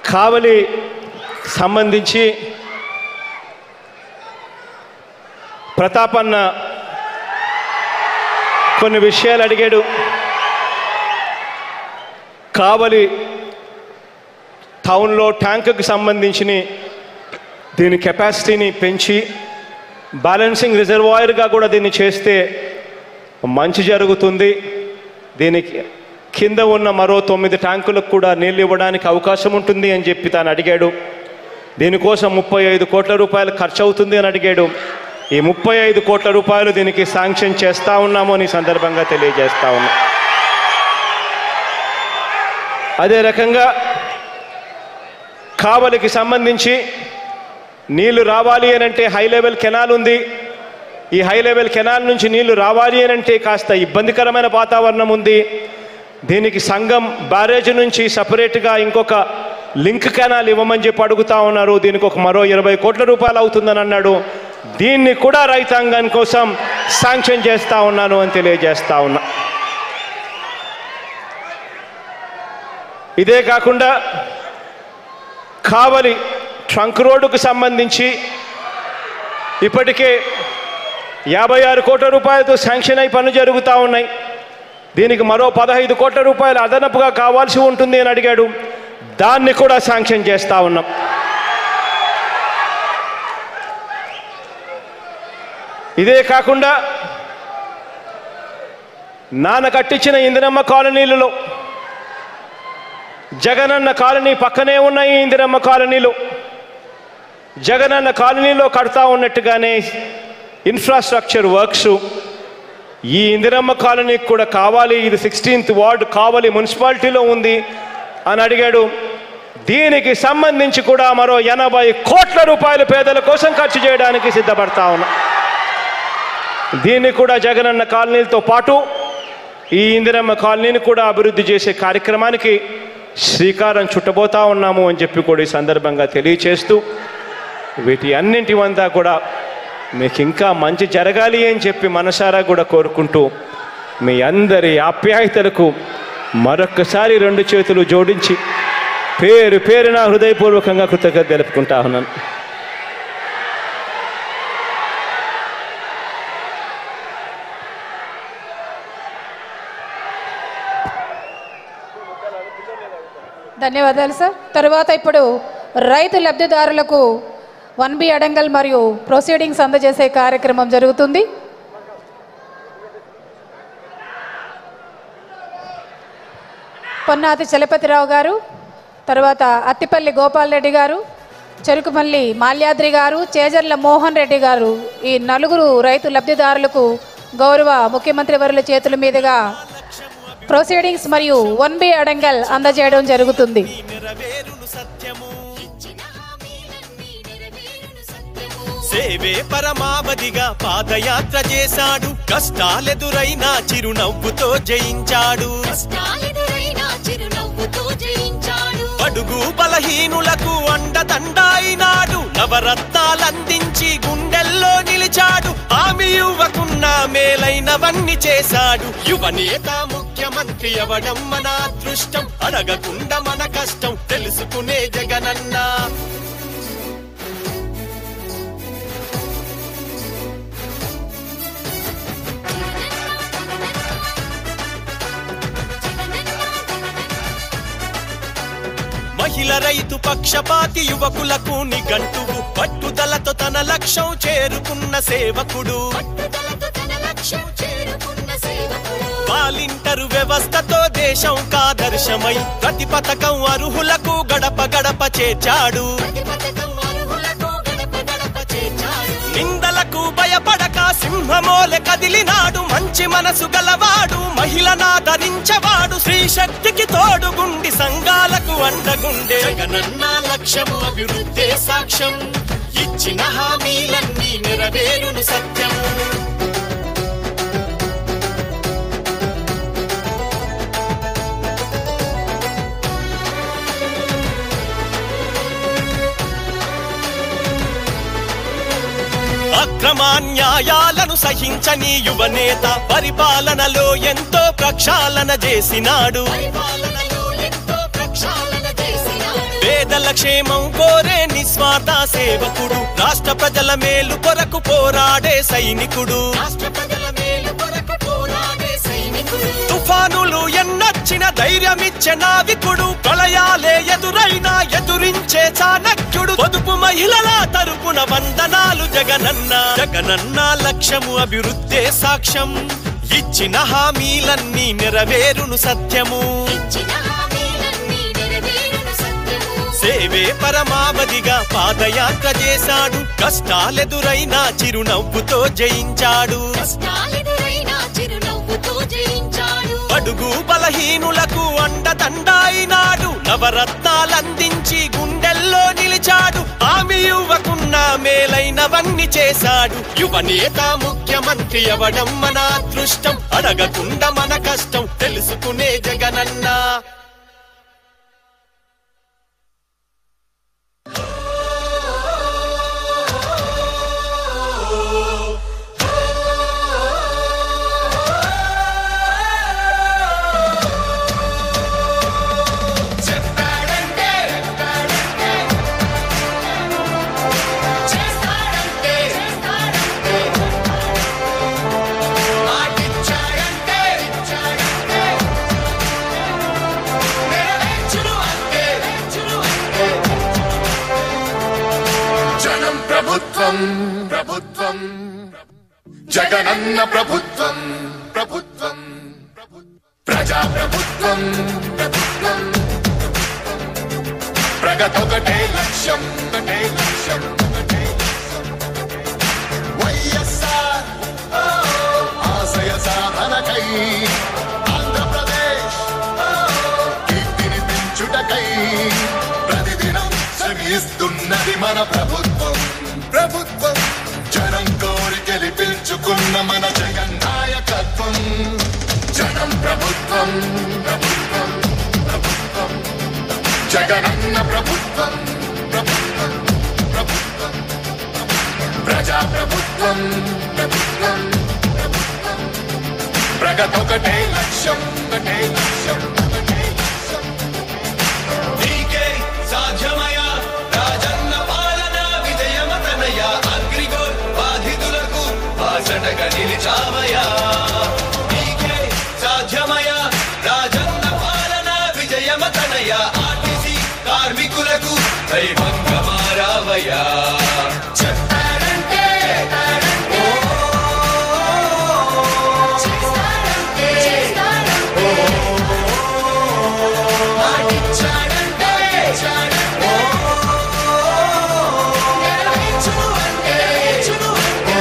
కావలి సంబంధించి ప్రతాపన్న కొన్ని విషయాలు అడిగాడు కావలి టౌన్లో ట్యాంకుకి సంబంధించిన దీని కెపాసిటీని పెంచి బ్యాలెన్సింగ్ రిజర్వాయర్గా కూడా దీన్ని చేస్తే మంచి జరుగుతుంది దీనికి కింద ఉన్న మరో తొమ్మిది ట్యాంకులకు కూడా నీళ్ళు ఇవ్వడానికి అవకాశం ఉంటుంది అని చెప్పి తాను అడిగాడు దీనికోసం ముప్పై ఐదు కోట్ల రూపాయలు ఖర్చు అవుతుంది అని అడిగాడు ఈ ముప్పై ఐదు కోట్ల రూపాయలు దీనికి శాంక్షన్ చేస్తా ఉన్నాము అని ఈ సందర్భంగా తెలియజేస్తా ఉన్నాం అదే రకంగా కావలికి సంబంధించి నీళ్లు రావాలి అని అంటే హై లెవెల్ కెనాల్ ఉంది ఈ హై లెవెల్ కెనాల్ నుంచి నీళ్లు రావాలి అని అంటే కాస్త ఇబ్బందికరమైన వాతావరణం ఉంది దీనికి సంఘం బ్యారేజ్ నుంచి సపరేట్గా ఇంకొక లింక్ కెనాల్ ఇవ్వమని చెప్పి అడుగుతా ఉన్నారు దీనికి ఒక మరో ఇరవై కోట్ల రూపాయలు అవుతుందని అన్నాడు దీన్ని కూడా రైతాంగం కోసం శాంక్షన్ చేస్తా ఉన్నాను అని తెలియజేస్తా ఉన్నా ఇదే కాకుండా కావలి ట్రంక్ రోడ్డుకు సంబంధించి ఇప్పటికే యాభై ఆరు కోట్ల రూపాయలతో శాంక్షన్ అయి పనులు జరుగుతూ ఉన్నాయి దీనికి మరో పదహైదు కోట్ల రూపాయలు అదనపుగా కావాల్సి ఉంటుంది అని అడిగాడు దాన్ని కూడా శాంక్షన్ చేస్తా ఉన్నాం ఇదే కాకుండా నాన్న కట్టించిన ఇందిరమ్మ కాలనీలలో జగనన్న కాలనీ పక్కనే ఉన్నాయి ఇందిరమ్మ కాలనీలు జగనన్న కాలనీలో కడతా ఉన్నట్టుగానే ఇన్ఫ్రాస్ట్రక్చర్ వర్క్స్ ఈ ఇందిరమ్మ కాలనీకి కూడా కావాలి ఇది సిక్స్టీన్త్ వార్డు కావాలి మున్సిపాలిటీలో ఉంది అని అడిగాడు దీనికి సంబంధించి కూడా మరో ఎనభై కోట్ల రూపాయలు పేదల కోసం ఖర్చు చేయడానికి సిద్ధపడతా ఉన్నా దీన్ని కూడా జగనన్న కాలనీలతో పాటు ఈ ఇందిరమ్మ కాలనీని కూడా అభివృద్ధి చేసే కార్యక్రమానికి శ్రీకారం చుట్టబోతా ఉన్నాము అని చెప్పి కూడా ఈ సందర్భంగా తెలియచేస్తూ వీటి అన్నింటి వందా కూడా మీకు ఇంకా మంచి జరగాలి అని చెప్పి మనసారా కూడా కోరుకుంటూ మీ అందరి ఆప్యాయతలకు మరొక్కసారి రెండు చేతులు జోడించి పేరు పేరున హృదయపూర్వకంగా కృతజ్ఞత తెలుపుకుంటా ఉన్నాను ధన్యవాదాలు సార్ తరువాత ఇప్పుడు రైతు లబ్ధిదారులకు వన్ బి అడంగల్ మరియు ప్రొసీడింగ్స్ అందజేసే కార్యక్రమం జరుగుతుంది పొన్నాతి చలపతిరావు గారు తర్వాత అత్తిపల్లి గోపాల్ రెడ్డి గారు చెరుకుపల్లి మాల్యాద్రి గారు చేజర్ల మోహన్ రెడ్డి గారు ఈ నలుగురు రైతు లబ్ధిదారులకు గౌరవ ముఖ్యమంత్రి వర్యుల చేతుల మీదుగా ప్రొసీడింగ్స్ మరియు వన్ బి అడంగల్ అందజేయడం జరుగుతుంది సేవే పరమావధిగా పాదయాత్ర చేశాడు కష్టాలెదురైనా చిరునవ్వుతో జయించాడు అడుగు బలహీనులకు అండదండాయినాడు నవరత్నాలందించి గుండెల్లో నిలిచాడు ఆమె యువకున్న మేలైనవన్నీ చేశాడు యువనేత ముఖ్యమంత్రి అవడం మన అదృష్టం అడగకుండా మన కష్టం తెలుసుకునే జగనన్నా మహిళ రైతు పక్షపాతి యువకులకు నిఘంటువు పట్టుదలతో తన లక్ష్యం చేరుకున్న సేవకుడు పాలింటరు వ్యవస్థతో దేశం కాదర్శమై ప్రతి పథకం అర్హులకు గడప గడప చేర్చాడు నిందలకు భయపడక సింహమోలె కదిలినాడు మంచి మనసు గలవాడు మహిళనాదరించవాడు స్త్రీ శక్తికి తోడుగుండి సంఘాలకు అండగుండే జగనన్న లక్ష్యము అభివృద్ధే సాక్ష్యం ఇచ్చిన హామీలన్నీ నెరవేరును సత్యము అక్రమాన్యాయాలను సహించని యువనేత పరిపాలనలో ఎంతో ప్రక్షాళన చేసినాడు పేద పేదల క్షేమం కోరే నిస్వార్థ సేవకుడు రాష్ట్ర ప్రజల మేలు కొరకు పోరాడే సైనికుడు రాష్ట్ర ప్రజల మేలు కొరకు పోరాడే సైనికుడు తుఫానులు ఎన్నొచ్చిన ధైర్యమిచ్చే నావికుడు ప్రళయాలే ఎదురైనా ఎదురించే చాణక్యుడు పొదుపు మహిళల తరపున వందనాలు జగనన్న జగనన్న లక్ష్యము అభివృద్ధే సాక్ష్యం ఇచ్చిన హామీలన్నీ నెరవేరును సత్యము ఇచ్చిన హామీలన్నీ నెరవేరును సత్యము సేవే పరమావధిగా పాదయాత్ర చేశాడు కష్టాలెదురైనా చిరునవ్వుతో జయించాడు కష్టాలెదురైనా చిరునవ్వుతో జయించాడు అడుగు బలహీనులకు అండదండాయినాడు నవరత్నాలందించి గుండెల్లో నిలిచాడు ఆమె యువకున్న మేలైనవన్నీ చేశాడు యువనేత ముఖ్యమంత్రి అవడం మన అదృష్టం అడగకుండా మన కష్టం తెలుసుకునే జగనన్నా చేస్తాడంటే చేస్తాడంటే మాటిచ్చాడంటే ఇచ్చాడంటే నెరవేర్చును అంటే నెరవేర్చును అంటే జనం ప్రభుత్వం ప్రభుత్వం జగనన్న ప్రభుత్వం ప్రభుత్వం ప్రజా ప్రభుత్వం ప్రభుత్వం ప్రగతొకటే లక్ష్యం ఒకటే లక్ష్యం ఒకటే లక్ష్యం. వైఎస్ఆర్ ఓ, ఆశయ సాధనకై ఆంధ్రప్రదేశ్ ఓ, కీర్తిని పెంచుటకై ప్రతిదినం శ్రమిస్తున్నది మన ప్రభుత్వం ప్రభుత్వం జనం కోరి గెలిపించుకున్న మన జగన్ నాయకత్వం జనం ప్రభుత్వం ప్రభుత్వం ప్రభుత్వం జగనన్న ప్రభుత్వం ప్రభుత్వం ప్రభుత్వం ప్రజా ప్రభుత్వం ప్రభుత్వం ప్రభుత్వం ప్రగతొకటే లక్ష్యం ఒకటే లక్ష్యం ఒకటే లక్ష్యం నీకే సాధ్యమయ రాజన్న పాలన విజయమతనయ అగ్రిగోల్ బాధితులకు బాసటగా నిలిచామయ నీకే సాధ్యమయ రాజన్న పాలన విజయమతనయ ఆర్టీసీ కార్మికులకు దైవంగా మారావయ్యా చెప్తాడంటే చెప్తాడంటే చేస్తాడంటే చేస్తాడంటే మాటిచ్చాడంటే ఇచ్చాడంటే నెరవేర్చును అంటే నెరవేర్చును అంటే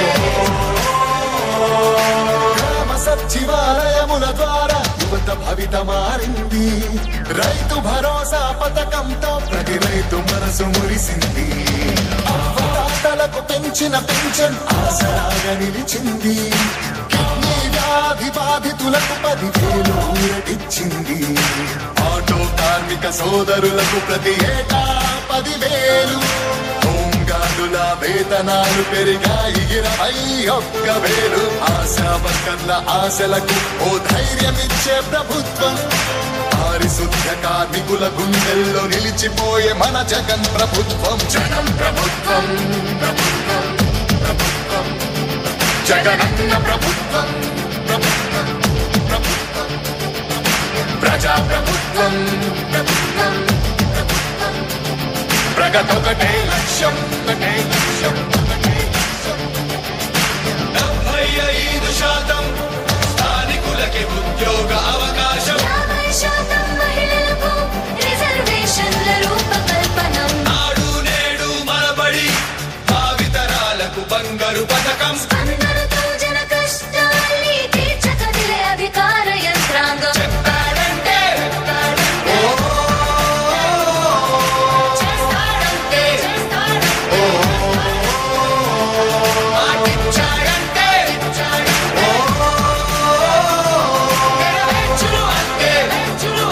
గ్రామ సచివాలయముల ద్వారా యువత భవిత మారింది రైతు భరోసా పథకంతో ప్రతి రైతు మనసు మురిసింది అవ్వతాతలకు పెంచిన పెన్షన్ ఆసరాగా నిలిచింది కిడ్నీ వ్యాధి బాధితులకు పదివేలు ఊరటిచ్చింది ఆటో కార్మిక సోదరులకు ప్రతి ఏటా పదివేలు హోంగార్డుల వేతనాలు పెరిగాయి ఇరవై ఒక్క వేలు ఆశా వర్కర్ల ఆశలకు ఓ ధైర్యమిచ్చే ప్రభుత్వం పారిశుద్ధ కార్మికుల గుండెల్లో నిలిచిపోయే మన జగన్ ప్రభుత్వం జనం ప్రభుత్వం ప్రభుత్వం ప్రభుత్వం జగనన్న ప్రభుత్వం ప్రభుత్వం ప్రభుత్వం ప్రజా ప్రభుత్వం ప్రభుత్వం ప్రభుత్వం ప్రగతొకటే లక్ష్యం ఒకటే లక్ష్యం ఒకటే లక్ష్యం డెబ్బై ఐదు శాతం స్థానికులకి ఉద్యోగ అవకాశం యాభై శాతం మహిళలకు రిజర్వేషన్ల రూపకల్పనం నాడు నేడు మనబడి భావితరాలకు బంగారు పథకం అందరితో జన కష్టాల్ని తీర్చకదిలే అధికార యంత్రాంగం చెప్తాడంటే చేస్తాడంటే చేస్తాడంటే మాటిచ్చాడంటే ఇచ్చాడంటే నెరవేర్చును అంటే నెరవేర్చును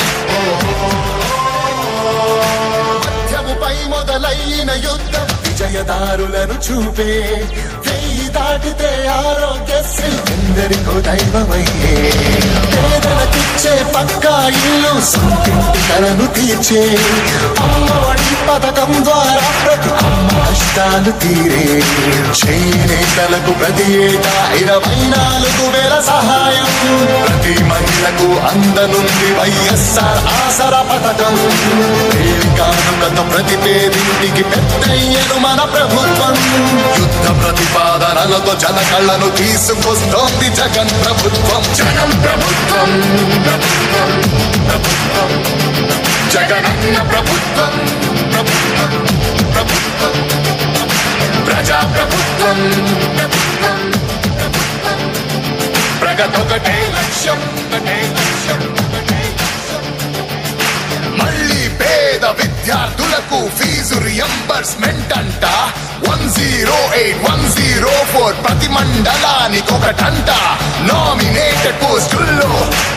మధ్యముపై మొదలైన యుద్ధం విజయదారులను చూపే వెయ్యి దాటితే ఆరోగ్యశ్రీ ఎందరికో దైవమయ్యే పేదలకిచ్చే పక్కా ఇల్లు సొంతింటి కలను తీర్చే అమ్మఒడి పథకం ద్వారా ప్రతి అమ్మ కష్టాలు తీరే చేనేతలకు ప్రతి ఏటా ఇరవై నాలుగు వేల సహాయం ప్రతి మహిళకు అందనుంది వైఎస్ఆర్ ఆసరా పథకం దేవి కానుకతో ప్రతి పేదింటికి పెద్దయ్యను మన ప్రభుత్వం యుద్ధ ప్రతిపాదనలతో జన కళ్ళను తీసుకొస్తోంది జగన్ ప్రభుత్వం జగన్ ప్రభుత్వం ప్రభుత్వం ప్రభుత్వం జగనన్న ప్రభుత్వం ప్రభుత్వం ప్రభుత్వం ప్రజా ప్రభుత్వం ప్రభుత్వం ప్రభుత్వం ప్రగతొకటే లక్ష్యం ఒకటే లక్ష్యం ఒకటే లక్ష్యం మళ్ళీ పేద విద్యార్థులకు ఫీజు రియంబర్స్మెంట్ అంట one zero eight one zero four ప్రతి మండలానికి ఒకటంట నామినేటెడ్ పోస్టుల్లో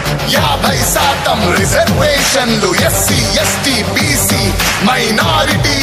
యాభై శాతం రిజర్వేషన్లు ఎస్సీ ఎస్టీ బీసీ మైనారిటీ